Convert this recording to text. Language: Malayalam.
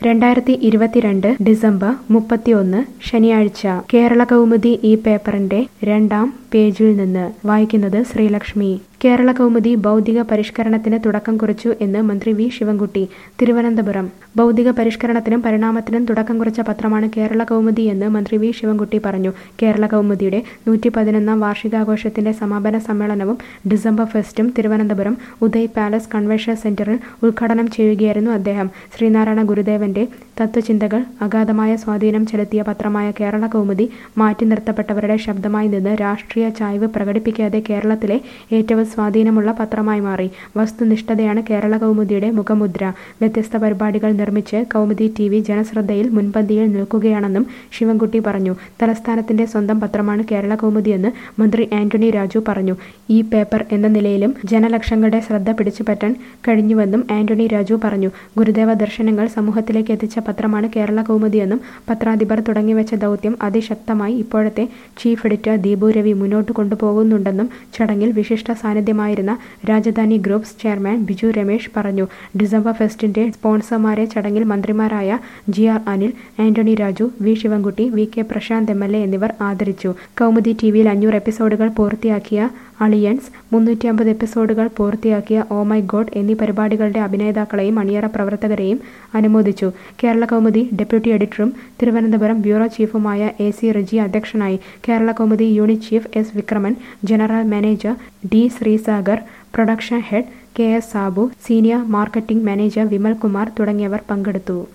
രണ്ടായിരത്തി ഇരുപത്തിരണ്ട് ഡിസംബർ മുപ്പത്തിയൊന്ന് ശനിയാഴ്ച കേരള കൗമുദി ഈ പേപ്പറിന്റെ രണ്ടാം പേജിൽ നിന്ന് വായിക്കുന്നത് ശ്രീലക്ഷ്മി കേരള കൗമുദി ബൗദ്ധിക പരിഷ്കരണത്തിന് തുടക്കം കുറിച്ചു എന്ന് മന്ത്രി വി ശിവൻകുട്ടി തിരുവനന്തപുരം ബൗദ്ധിക പരിഷ്കരണത്തിനും പരിണാമത്തിനും തുടക്കം കുറിച്ച പത്രമാണ് കേരള കൗമുദി എന്ന് മന്ത്രി വി ശിവൻകുട്ടി പറഞ്ഞു കേരള കൗമുദിയുടെ നൂറ്റി പതിനൊന്നാം വാർഷികാഘോഷത്തിന്റെ സമാപന സമ്മേളനവും ഡിസംബർ ഫെസ്റ്റും തിരുവനന്തപുരം ഉദയ് പാലസ് കൺവെൻഷൻ സെന്ററിൽ ഉദ്ഘാടനം ചെയ്യുകയായിരുന്നു അദ്ദേഹം ശ്രീനാരായണ ഗുരുദേവന്റെ തത്വചിന്തകൾ അഗാധമായ സ്വാധീനം ചെലുത്തിയ പത്രമായ കേരള കൗമുദി മാറ്റി നിർത്തപ്പെട്ടവരുടെ ശബ്ദമായി നിന്ന് രാഷ്ട്രീയ ചായ്വ് പ്രകടിപ്പിക്കാതെ കേരളത്തിലെ ഏറ്റവും സ്വാധീനമുള്ള പത്രമായി മാറി വസ്തുനിഷ്ഠതയാണ് കേരള കൗമുദിയുടെ മുഖമുദ്ര വ്യത്യസ്ത പരിപാടികൾ നിർമ്മിച്ച് കൗമുദി ടി വി ജനശ്രദ്ധയിൽ മുൻപന്തിയിൽ നിൽക്കുകയാണെന്നും ശിവൻകുട്ടി പറഞ്ഞു തലസ്ഥാനത്തിന്റെ സ്വന്തം പത്രമാണ് കേരള കൗമുദിയെന്ന് മന്ത്രി ആന്റണി രാജു പറഞ്ഞു ഈ പേപ്പർ എന്ന നിലയിലും ജനലക്ഷങ്ങളുടെ ശ്രദ്ധ പിടിച്ചുപറ്റാൻ കഴിഞ്ഞുവെന്നും ആന്റണി രാജു പറഞ്ഞു ഗുരുദേവ ദർശനങ്ങൾ സമൂഹത്തിലേക്ക് എത്തിച്ച പത്രമാണ് കേരള കൗമുദിയെന്നും പത്രാധിപർ തുടങ്ങിവെച്ച ദൗത്യം അതിശക്തമായി ഇപ്പോഴത്തെ ചീഫ് എഡിറ്റർ ദീപു രവി മുന്നോട്ട് കൊണ്ടുപോകുന്നുണ്ടെന്നും ചടങ്ങിൽ വിശിഷ്ട സാന്നിധ്യമായിരുന്ന രാജധാനി ഗ്രൂപ്പ്സ് ചെയർമാൻ ബിജു രമേശ് പറഞ്ഞു ഡിസംബർ ഫെസ്റ്റിന്റെ സ്പോൺസർമാരെ ചടങ്ങിൽ മന്ത്രിമാരായ G R Anil Antony Raju V Sivankutty V K Prashanth M L A എന്നിവർ ആദരിച്ചു കൗമുദി ടി വിയിൽ അഞ്ഞൂറ് എപ്പിസോഡുകൾ പൂർത്തിയാക്കിയ അളിയൻസ് മുന്നൂറ്റി അമ്പത് എപ്പിസോഡുകൾ പൂർത്തിയാക്കിയ ഓ മൈ ഗോഡ് എന്നീ പരിപാടികളുടെ അഭിനേതാക്കളെയും അണിയറ പ്രവർത്തകരെയും അനുമോദിച്ചു കേരള കൗമുദി ഡെപ്യൂട്ടി എഡിറ്ററും തിരുവനന്തപുരം ബ്യൂറോ ചീഫുമായ എ സി റജി അധ്യക്ഷനായി Kerala Kaumudi unit chief S Vikraman general manager D Sreesagar production head K S Sabu senior marketing manager Vimal Kumar തുടങ്ങിയവർ പങ്കെടുത്തു